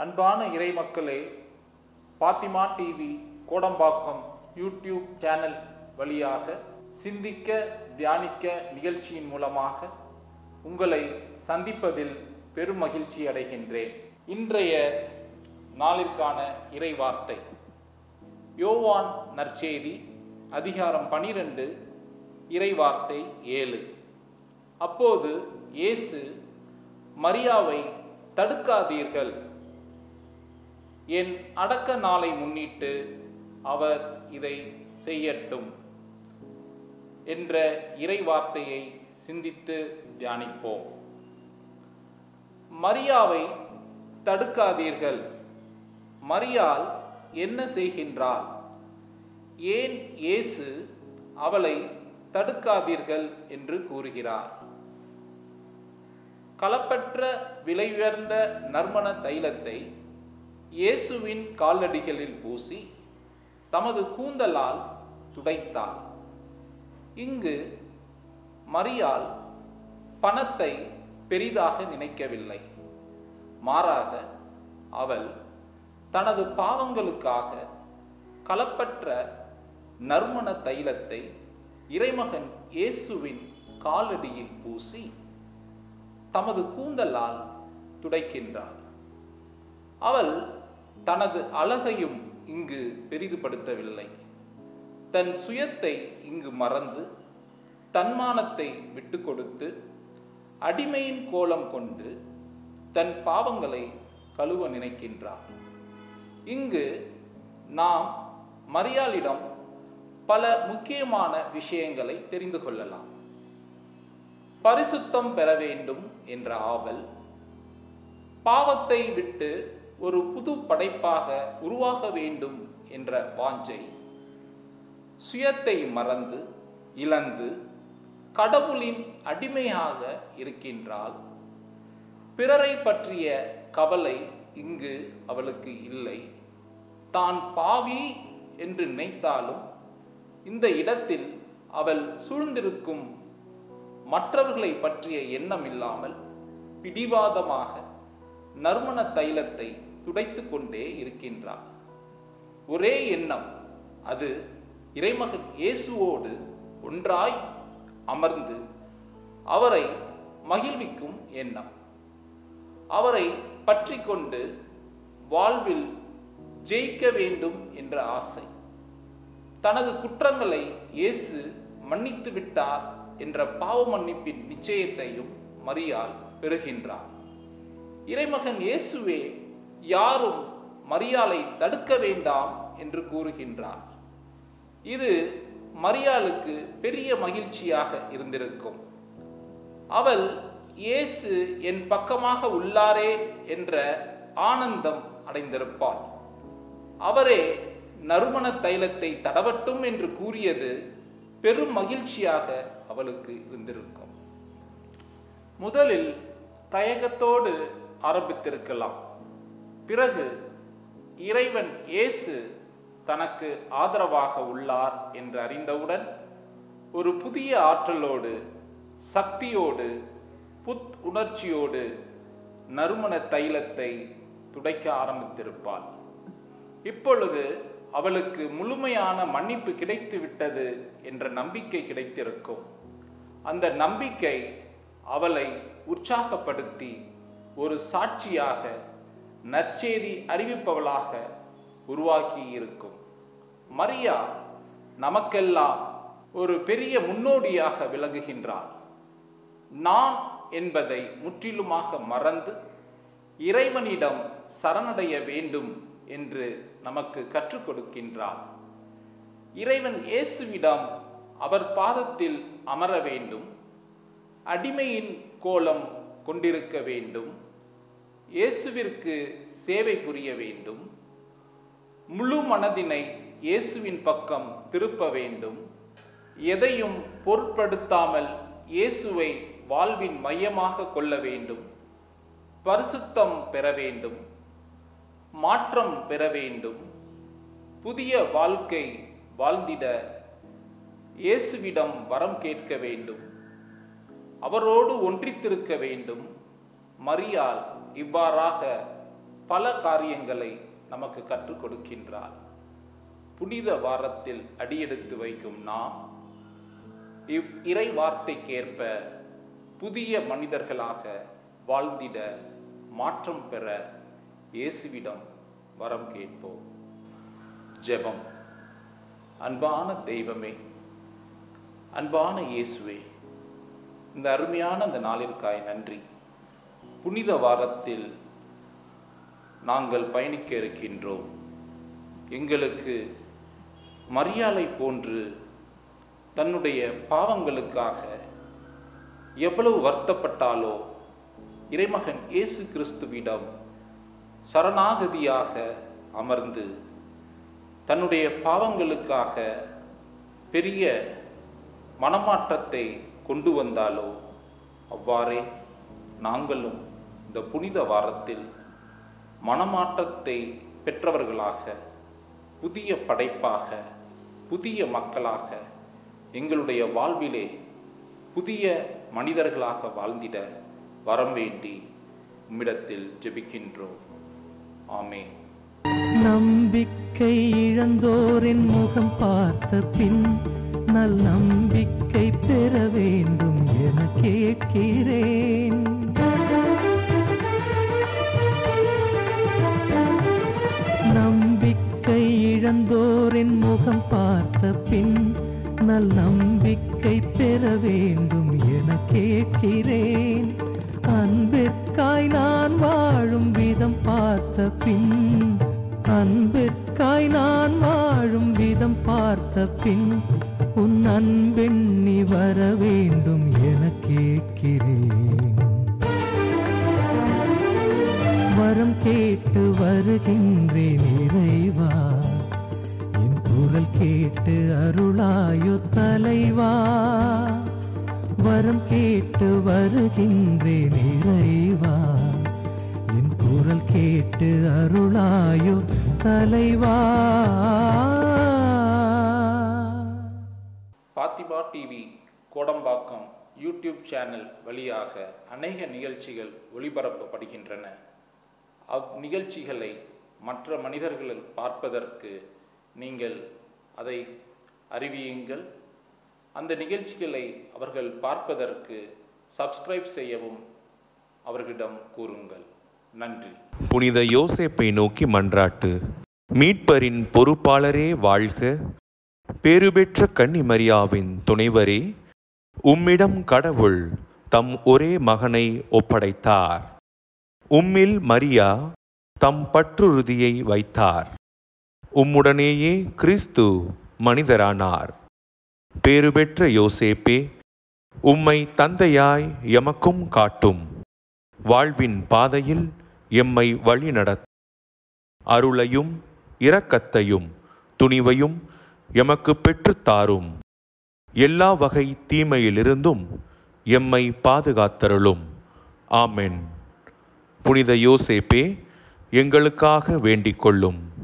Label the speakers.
Speaker 1: அன்பான இறை மக்களே Fatima TV Kodambakkam YouTube channel வழியாக சிந்திக்க தியானிக்க நிகழ்ச்சியின் மூலமாக உங்களை சந்திப்பதில் பெரும் மகிழ்ச்சி அடைகின்றேன் இன்றைய நாளிற்கான இறை வார்த்தை யோவான் நற்செய்தி அதிகாரம் பனிரெண்டு இறை வார்த்தை ஏழு அப்போது இயேசு மரியாவை தடுக்காதீர்கள் என் அடக்க நாளை முன்னிட்டு அவர் இதை செய்யட்டும் என்ற இறை வார்த்தையை சிந்தித்து தியானிப்போம் மரியாவை தடுக்காதீர்கள் மரியாள் என்ன செய்கின்றாள் ஏன் இயேசு அவளை தடுக்காதீர்கள் என்று கூறுகிறார் கலப்பற்ற விலையுயர்ந்த நறுமண தைலத்தை இயேசுவின் காலடிகளில் பூசி தமது கூந்தலால் துடைத்தாள் இங்கு மரியாள் பணத்தை பெரிதாக நினைக்கவில்லை மாறாக அவள் தனது பாவங்களுக்காக கலப்பற்ற நறுமண தைலத்தை இறைமகன் இயேசுவின் காலடியில் பூசி தமது கூந்தலால் துடைக்கின்றாள் அவள் தனது அழகையும் இங்கு பெரிதுபடுத்தவில்லை தன் சுயத்தை இங்கு மறந்து தன்மானத்தை விட்டு கொடுத்து அடிமையின் கோலம் கொண்டு தன் பாவங்களை கழுவ நினைக்கின்றார் இங்கு நாம் மரியாளிடம் பல முக்கியமான விஷயங்களை தெரிந்து கொள்ளலாம் பரிசுத்தம் பெற வேண்டும் என்ற ஆவல் பாவத்தை விட்டு ஒரு புது படைப்பாக உருவாக வேண்டும் என்ற வாஞ்சை சுயத்தை மறந்து இழந்து கடவுளின் அடிமையாக இருக்கின்றாள் பிறரை பற்றிய கவலை இங்கு அவளுக்கு இல்லை தான் பாவி என்று நினைத்தாலும் இந்த இடத்தில் அவள் சூழ்ந்திருக்கும் மற்றவர்களை பற்றிய எண்ணம் இல்லாமல் பிடிவாதமாக நறுமண தைலத்தை துடைத்து கொண்டே இருக்கின்றார் ஒரே எண்ணம் அது இறைமகன் இயேசுவோடு ஒன்றாய் அமர்ந்து அவரை மகிழ்விக்கும் எண்ணம் அவரை பற்றி கொண்டு வாழ்வில் ஜெயிக்க வேண்டும் என்ற ஆசை தனது குற்றங்களை இயேசு மன்னித்து விட்டார் என்ற பாவ மன்னிப்பின் நிச்சயத்தையும் மரியாள் பெறுகின்றார் இறைமகன் இயேசுவே யாரும் மரியாளை தடுக்க வேண்டாம் என்று கூறுகின்றார் இது மரியாளுக்கு பெரிய மகிழ்ச்சியாக இருந்திருக்கும் அவள் இயேசு என் பக்கமாக உள்ளாரே என்ற ஆனந்தம் அடைந்திருப்பாள் அவரே நறுமண தைலத்தை தடவட்டும் என்று கூறியது பெரும் மகிழ்ச்சியாக அவளுக்கு இருந்திருக்கும் முதலில் தயக்கத்தோடு ஆரம்பித்திருக்கலாம் பிறகு இறைவன் இயேசு தனக்கு ஆதரவாக உள்ளார் என்று அறிந்தவுடன் ஒரு புதிய ஆற்றலோடு சக்தியோடு புத் உணர்ச்சியோடு நறுமண தைலத்தை துடைக்க ஆரம்பித்திருப்பாள் இப்பொழுது அவளுக்கு முழுமையான மன்னிப்பு கிடைத்து விட்டது என்ற நம்பிக்கை கிடைத்திருக்கும் அந்த நம்பிக்கை அவளை உற்சாகப்படுத்தி ஒரு சாட்சியாக நற்செய்தி அறிவிப்பவளாக உருவாக்கி இருக்கும் மரியா நமக்கெல்லாம் ஒரு பெரிய முன்னோடியாக விளங்குகின்றாள் நான் என்பதை முற்றிலுமாக மறந்து இறைவனிடம் சரணடைய வேண்டும் என்று நமக்கு கற்றுக் கொடுக்கின்றார் இறைவன் இயேசுவிடம் அவர் பாதத்தில் அமர வேண்டும் அடிமையின் கோலம் கொண்டிருக்க வேண்டும் இயேசுவிற்கு சேவை புரிய வேண்டும் முழு மனதினை இயேசுவின் பக்கம் திருப்ப வேண்டும் எதையும் பொருட்படுத்தாமல் இயேசுவை வாழ்வின் மையமாக கொள்ள வேண்டும் பரிசுத்தம் பெற வேண்டும் மாற்றம் பெற வேண்டும் புதிய வாழ்க்கை வாழ்ந்திட இயேசுவிடம் வரம் கேட்க வேண்டும் அவரோடு ஒன்றித்திருக்க வேண்டும் மரியாள் இவ்வாறாக பல காரியங்களை நமக்கு கற்றுக் கொடுக்கின்றார் புனித வாரத்தில் அடியெடுத்து வைக்கும் நாம் இவ் இறை வார்த்தைக்கேற்ப புதிய மனிதர்களாக வாழ்ந்திட மாற்றம் பெற இயேசுவிடம் வரம் கேட்போம் ஜெபம் அன்பான தெய்வமே அன்பான இயேசுவே இந்த அருமையான இந்த நாளிற்காய் நன்றி புனித வாரத்தில் நாங்கள் பயணிக்க இருக்கின்றோம் எங்களுக்கு மரியாதை போன்று தன்னுடைய பாவங்களுக்காக எவ்வளவு வருத்தப்பட்டாலோ இறைமகன் இயேசு கிறிஸ்துவிடம் சரணாகதியாக அமர்ந்து தன்னுடைய பாவங்களுக்காக பெரிய மனமாற்றத்தை கொண்டு வந்தாலோ அவ்வாறே நாங்களும் இந்த புனித வாரத்தில் மனமாற்றத்தை பெற்றவர்களாக புதிய படைப்பாக புதிய மக்களாக எங்களுடைய வாழ்விலே புதிய மனிதர்களாக வாழ்ந்திட வரம் வேண்டி உம்மிடத்தில் ஜெபிக்கின்றோம் ஆமென்
Speaker 2: நம்பிக்கை இழந்தோரின் முகம் பார்த்த பின் நல் நம்பிக்கை பெற வேண்டும் என கேட்கிறேன் நம்பிக்கை இழந்தோரின் முகம் பார்த்த பின் நல் நம்பிக்கை பெற வேண்டும் என கேட்கிறேன் அன்பிற்காய் நான் வாழும் விதம் பார்த்த பின் அன்பிற்காய் நான் வாழும் விதம் பார்த்த பின் உன் அன்பெண்ணி வர வேண்டும் என கேட்கிறேன் வரம் கேட்டு வருகின்றேன் இறைவா என் குரல் கேட்டு அருளாயோ தலைவா வரம் கேட்டு வருகின்றேன் இறைவா என் குரல் கேட்டு அருளாயோ தலைவா
Speaker 1: Fatima TV Kodambakkam YouTube channel வழியாக அநேக நிகழ்ச்சிகள் ஒளிபரப்பப்படுகின்றன அவ் நிகழ்ச்சிகளை மற்ற மனிதர்கள் பார்ப்பதற்கு நீங்கள் அதை அறிவியுங்கள் அந்த நிகழ்ச்சிகளை அவர்கள் பார்ப்பதற்கு சப்ஸ்கிரைப் செய்யவும் அவர்களிடம் கூறுங்கள் நன்றி
Speaker 3: புனித யோசேப்பை நோக்கி மன்றாட்டு மீட்பரின் பொறுப்பாளரே வாழ்க பேறுபெற்ற கன்னிமரியாவின் துணைவரே உம்மிடம் கடவுள் தம் ஒரே மகனை ஒப்படைத்தார் உம்மில் மரியா தம் பற்றுறுதியை வைத்தார் உம்முடனேயே கிறிஸ்து மனிதரானார் பேறுபெற்ற யோசேப்பே உம்மை தந்தையாய் எமக்கும் காட்டும் வாழ்வின் பாதையில் எம்மை வழிநடத் அருளையும் இரக்கத்தையும் துணிவையும் எமக்கு பெற்றுத் தாரும் எல்லா வகை தீமையிலிருந்தும் எம்மை பாதுகாத்தருளும் ஆமென் புனித யோசேப்பே எங்களுக்காக வேண்டிக் கொள்ளும்